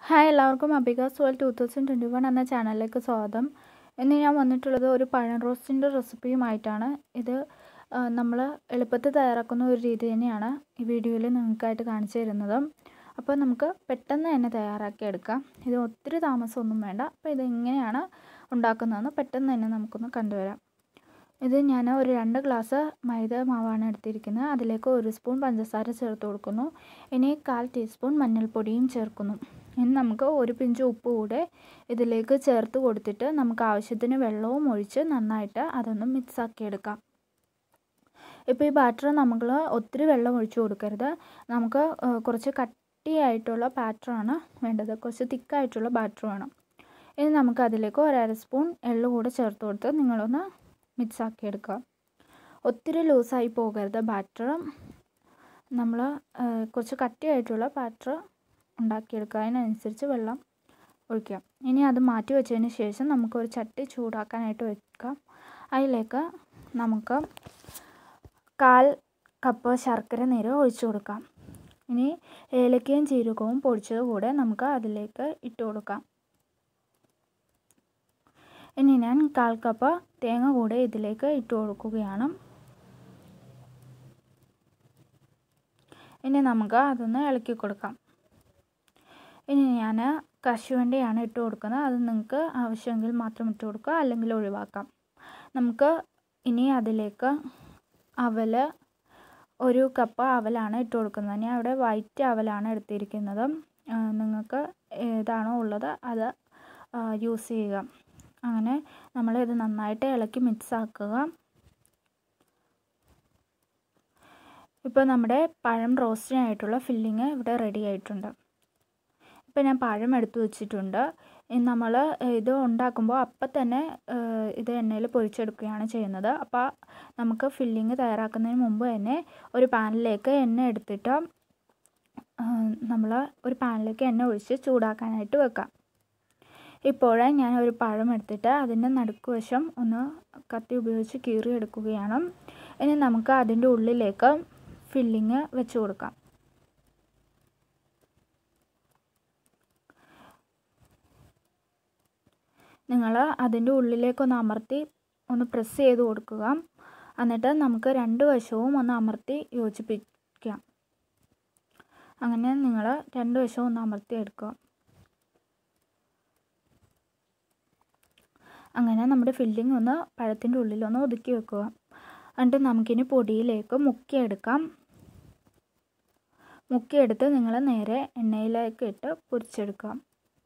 hi എല്ലാവർക്കും Abhikas world two thousand twenty one എന്ന ചാനലിലേക്ക് സ്വാഗതം ഇന്ന് ഞാൻ വന്നിട്ടുള്ളത് ഒരു പഴം റോസ്റ്റിൻ്റെ റെസിപ്പിയുമായിട്ടാണ് ഇത് നമ്മൾ എളുപ്പത്തിൽ തയ്യാറാക്കുന്ന ഒരു രീതി തന്നെയാണ് ഈ വീഡിയോയിൽ നിങ്ങൾക്കായിട്ട് കാണിച്ചു തരുന്നത് അപ്പോൾ നമുക്ക് പെട്ടെന്ന് തന്നെ തയ്യാറാക്കി എടുക്കാം ഇത് ഒത്തിരി താമസമൊന്നും വേണ്ട അപ്പോൾ ഇത് എങ്ങനെയാണ് ഉണ്ടാക്കുന്നതെന്ന് പെട്ടെന്ന് തന്നെ നമുക്കൊന്ന് കണ്ടുവരാം ഇത് ഞാൻ ഒരു രണ്ട് ഗ്ലാസ് മൈദ മാവാണ് എടുത്തിരിക്കുന്നത് അതിലേക്ക് ഒരു സ്പൂൺ പഞ്ചസാര ചേർത്ത് കൊടുക്കുന്നു ഇനി കാൽ ടീസ്പൂൺ മഞ്ഞൾപ്പൊടിയും ചേർക്കുന്നു ഇനി നമുക്ക് ഒരു പിഞ്ച് ഉപ്പ് കൂടെ ഇതിലേക്ക് ചേർത്ത് കൊടുത്തിട്ട് നമുക്ക് ആവശ്യത്തിന് വെള്ളവും ഒഴിച്ച് നന്നായിട്ട് അതൊന്ന് മിക്സ് ആക്കി എടുക്കാം ഇപ്പോൾ ഈ ബാറ്റർ നമ്മൾ ഒത്തിരി വെള്ളം ഒഴിച്ചു കൊടുക്കരുത് നമുക്ക് കുറച്ച് കട്ടിയായിട്ടുള്ള ബാറ്ററാണ് വേണ്ടത് കുറച്ച് തിക്കായിട്ടുള്ള ബാറ്റർ വേണം ഇനി നമുക്ക് അതിലേക്ക് ഒരു അര സ്പൂൺ എള്ള് കൂടെ ചേർത്ത് കൊടുത്ത് നിങ്ങളൊന്ന് മിക്സ് ആക്കി എടുക്കുക ഒത്തിരി ലൂസായി പോകരുത് ബാറ്റർ നമ്മൾ കുറച്ച് കട്ടിയായിട്ടുള്ള ബാറ്റർ ഉണ്ടാക്കിയെടുക്കുക അതിനനുസരിച്ച് വെള്ളം ഒഴിക്കാം ഇനി അത് മാറ്റി വെച്ചതിന് ശേഷം നമുക്കൊരു ചട്ടി ചൂടാക്കാനായിട്ട് വെക്കാം അതിലേക്ക് നമുക്ക് കാൽ കപ്പ് ശർക്കര നീര് ഒഴിച്ചു കൊടുക്കാം ഇനി ഏലക്കയും ജീരകവും പൊടിച്ചത് കൂടെ നമുക്ക് അതിലേക്ക് ഇട്ട് കൊടുക്കാം ഇനി ഞാൻ കാൽ കപ്പ് തേങ്ങ കൂടെ ഇതിലേക്ക് ഇട്ട് കൊടുക്കുകയാണ് ഇനി നമുക്ക് അതൊന്ന് ഇളക്കി കൊടുക്കാം ഇനി ഞാൻ കശുവണ്ടിയാണ് ഇട്ട് കൊടുക്കുന്നത് അത് നിങ്ങൾക്ക് ആവശ്യമെങ്കിൽ മാത്രം ഇട്ട് കൊടുക്കുക അല്ലെങ്കിൽ ഒഴിവാക്കാം നമുക്ക് ഇനി അതിലേക്ക് അവൽ ഒരു കപ്പ് അവലാണ് ഇട്ട് കൊടുക്കുന്നത് ഞാൻ ഇവിടെ വൈറ്റ് അവലാണ് എടുത്തിരിക്കുന്നത് നിങ്ങൾക്ക് ഏതാണോ ഉള്ളത് അത് യൂസ് ചെയ്യുക അങ്ങനെ നമ്മളിത് നന്നായിട്ട് ഇളക്കി മിക്സ് ആക്കുക ഇപ്പോൾ നമ്മുടെ പഴം റോസ്റ്റിനായിട്ടുള്ള ഫില്ലിങ് ഇവിടെ റെഡി ആയിട്ടുണ്ട് ഇപ്പോൾ ഞാൻ പഴം എടുത്തു വെച്ചിട്ടുണ്ട് നമ്മൾ ഇത് ഉണ്ടാക്കുമ്പോൾ അപ്പം തന്നെ ഇത് എണ്ണയിൽ പൊരിച്ചെടുക്കുകയാണ് ചെയ്യുന്നത് അപ്പോൾ നമുക്ക് ഫില്ലിങ് തയ്യാറാക്കുന്നതിന് മുമ്പ് തന്നെ ഒരു പാനിലേക്ക് എണ്ണ എടുത്തിട്ട് നമ്മൾ ഒരു പാനിലേക്ക് എണ്ണ ഒഴിച്ച് ചൂടാക്കാനായിട്ട് വെക്കാം ഇപ്പോഴേ ഞാൻ ഒരു പഴം എടുത്തിട്ട് അതിൻ്റെ നടുക്ക് വശം ഒന്ന് കത്തി ഉപയോഗിച്ച് കീറി എടുക്കുകയാണ് ഇനി നമുക്ക് അതിൻ്റെ ഉള്ളിലേക്ക് ഫില്ലിങ് വെച്ച് കൊടുക്കാം നിങ്ങൾ അതിൻ്റെ ഉള്ളിലേക്കൊന്ന് അമർത്തി ഒന്ന് പ്രസ് ചെയ്ത് കൊടുക്കുക എന്നിട്ട് നമുക്ക് രണ്ട് വശവും ഒന്ന് അമർത്തി യോജിപ്പിക്കാം അങ്ങനെ നിങ്ങൾ രണ്ട് വശവും ഒന്ന് അമർത്തി എടുക്കുക അങ്ങനെ നമ്മുടെ ഫില്ലിംഗ് ഒന്ന് പഴത്തിൻ്റെ ഉള്ളിലൊന്ന് ഒതുക്കി വെക്കുക എന്നിട്ട് നമുക്കിനി പൊടിയിലേക്ക് മുക്കിയെടുക്കാം മുക്കിയെടുത്ത് നിങ്ങൾ നേരെ എണ്ണയിലേക്ക് ഇട്ട് പൊരിച്ചെടുക്കാം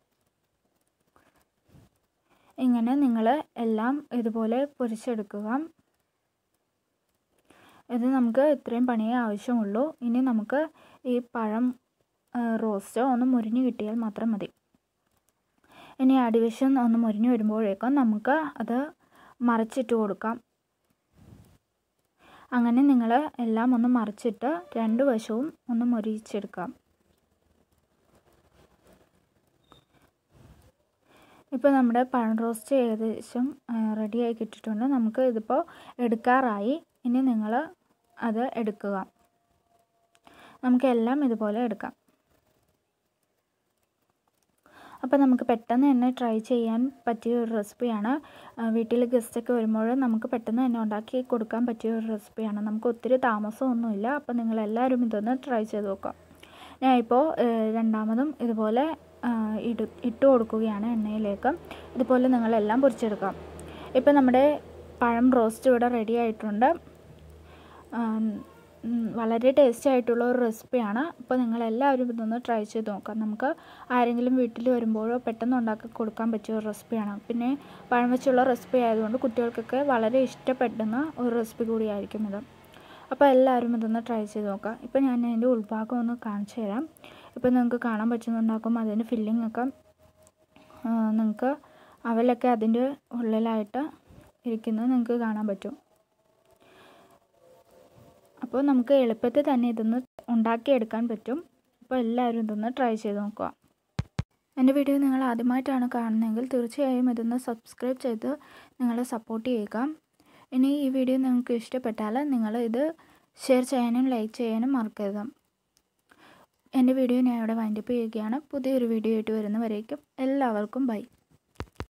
ഇങ്ങനെ നിങ്ങൾ എല്ലാം ഇതുപോലെ പൊരിച്ചെടുക്കുക ഇത് നമുക്ക് ഇത്രയും പണിയേ ആവശ്യമുള്ളൂ ഇനി നമുക്ക് ഈ പഴം റോസ്റ്റ് ഒന്ന് മുരിഞ്ഞ് കിട്ടിയാൽ മാത്രം മതി ഇനി അടിവശം ഒന്ന് മുരിഞ്ഞ് വരുമ്പോഴേക്കും നമുക്ക് അത് മറിച്ചിട്ട് കൊടുക്കാം അങ്ങനെ നിങ്ങൾ എല്ലാം ഒന്ന് മറിച്ചിട്ട് രണ്ട് വശവും ഒന്ന് മുരിച്ചെടുക്കാം ഇപ്പോൾ നമ്മുടെ പഴം റോസ്റ്റ് ഏകദേശം റെഡിയായി കിട്ടിയിട്ടുണ്ട് നമുക്ക് ഇതിപ്പോൾ എടുക്കാറായി ഇനി നിങ്ങൾ അത് എടുക്കുക നമുക്കെല്ലാം ഇതുപോലെ എടുക്കാം അപ്പോൾ നമുക്ക് പെട്ടെന്ന് തന്നെ ട്രൈ ചെയ്യാൻ പറ്റിയ ഒരു റെസിപ്പിയാണ് വീട്ടിൽ ഗസ്റ്റൊക്കെ വരുമ്പോൾ നമുക്ക് പെട്ടെന്ന് തന്നെ ഉണ്ടാക്കി കൊടുക്കാൻ പറ്റിയ ഒരു റെസിപ്പിയാണ് നമുക്ക് ഒത്തിരി താമസമൊന്നുമില്ല അപ്പോൾ നിങ്ങളെല്ലാവരും ഇതൊന്ന് ട്രൈ ചെയ്ത് നോക്കാം ഞാൻ ഇപ്പോൾ രണ്ടാമതും ഇതുപോലെ ഇട ഇട്ട് കൊടുക്കുകയാണ് എണ്ണയിലേക്ക് ഇതുപോലെ നിങ്ങളെല്ലാം പൊരിച്ചെടുക്കാം ഇപ്പോൾ നമ്മുടെ പഴം റോസ്റ്റ് ഇവിടെ റെഡി ആയിട്ടുണ്ട് വളരെ ടേസ്റ്റി ആയിട്ടുള്ള ഒരു റെസിപ്പിയാണ് അപ്പോൾ നിങ്ങളെല്ലാവരും ഇതൊന്ന് ട്രൈ ചെയ്ത് നോക്കാം നമുക്ക് ആരെങ്കിലും വീട്ടിൽ വരുമ്പോഴോ പെട്ടെന്ന് ഉണ്ടാക്കി കൊടുക്കാൻ പറ്റിയ ഒരു റെസിപ്പിയാണ് പിന്നെ പഴം വെച്ചുള്ള റെസിപ്പി ആയതുകൊണ്ട് കുട്ടികൾക്കൊക്കെ വളരെ ഇഷ്ടപ്പെടുന്ന ഒരു റെസിപ്പി കൂടിയായിരിക്കും ഇത് അപ്പോൾ എല്ലാവരും ഇതൊന്ന് ട്രൈ ചെയ്ത് നോക്കാം ഇപ്പോൾ ഞാൻ അതിൻ്റെ ഉൾഭാഗം ഒന്ന് കാണിച്ചു തരാം ഇപ്പോൾ നിങ്ങൾക്ക് കാണാൻ പറ്റുന്നുണ്ടാക്കും അതിൻ്റെ ഫില്ലിംഗ് ഒക്കെ നിങ്ങൾക്ക് അവലൊക്കെ അതിൻ്റെ ഉള്ളിലായിട്ട് ഇരിക്കുന്നത് നിങ്ങൾക്ക് കാണാൻ പറ്റും അപ്പോൾ നമുക്ക് എളുപ്പത്തിൽ തന്നെ ഇതൊന്ന് ഉണ്ടാക്കിയെടുക്കാൻ പറ്റും അപ്പോൾ എല്ലാവരും ഇതൊന്ന് ട്രൈ ചെയ്ത് നോക്കുക എൻ്റെ വീഡിയോ നിങ്ങൾ ആദ്യമായിട്ടാണ് കാണുന്നതെങ്കിൽ തീർച്ചയായും ഇതൊന്ന് സബ്സ്ക്രൈബ് ചെയ്ത് നിങ്ങളെ സപ്പോർട്ട് ചെയ്യുക ഇനി ഈ വീഡിയോ നിങ്ങൾക്ക് ഇഷ്ടപ്പെട്ടാൽ നിങ്ങൾ ഇത് ഷെയർ ചെയ്യാനും ലൈക്ക് ചെയ്യാനും മറക്കരുത് എൻ്റെ വീഡിയോ ഞാൻ ഇവിടെ വൈൻഡപ്പ് ചെയ്യുകയാണ് പുതിയൊരു വീഡിയോ ആയിട്ട് വരുന്നവരേക്കും എല്ലാവർക്കും ബൈ